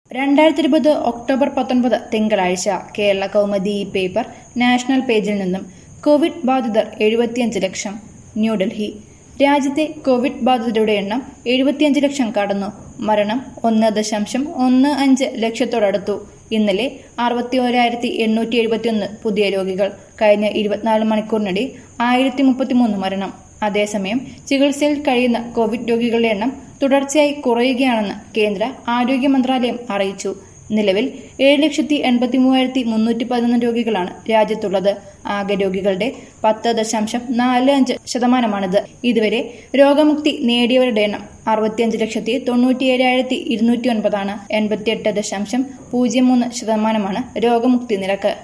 രണ്ടായിരത്തി ഇരുപത് ഒക്ടോബർ പത്തൊൻപത് തിങ്കളാഴ്ച കേരള കൗമുദി ഈ പേപ്പർ നാഷണൽ പേജിൽ നിന്നും കോവിഡ് ബാധിതർ എഴുപത്തിയഞ്ച് ലക്ഷം ന്യൂഡൽഹി രാജ്യത്തെ കോവിഡ് ബാധിതരുടെ എണ്ണം എഴുപത്തിയഞ്ച് ലക്ഷം കടന്നു മരണം ഒന്ന് ദശാംശം ഒന്ന് അഞ്ച് ലക്ഷത്തോടടുത്തു ഇന്നലെ അറുപത്തി ഒരായിരത്തി എണ്ണൂറ്റി എഴുപത്തിയൊന്ന് പുതിയ രോഗികൾ കഴിഞ്ഞ ഇരുപത്തിനാല് മണിക്കൂറിനിടെ ആയിരത്തി മുപ്പത്തിമൂന്ന് മരണം അതേസമയം ചികിത്സയിൽ കഴിയുന്ന കോവിഡ് രോഗികളുടെ എണ്ണം തുടർച്ചയായി കുറയുകയാണെന്ന് കേന്ദ്ര ആരോഗ്യ മന്ത്രാലയം അറിയിച്ചു നിലവിൽ ഏഴ് ലക്ഷത്തി എൺപത്തി മൂവായിരത്തി മുന്നൂറ്റി പതിനൊന്ന് രോഗികളാണ് രാജ്യത്തുള്ളത് ആകെ രോഗികളുടെ പത്ത് ദശാംശം നാല് അഞ്ച് ശതമാനമാണിത് ഇതുവരെ രോഗമുക്തി നേടിയവരുടെ എണ്ണം അറുപത്തിയഞ്ച് ലക്ഷത്തി തൊണ്ണൂറ്റി ഏഴായിരത്തി ഇരുന്നൂറ്റി ഒൻപതാണ് എൺപത്തിയെട്ട് ദശാംശം പൂജ്യം മൂന്ന് ശതമാനമാണ് രോഗമുക്തി നിരക്ക്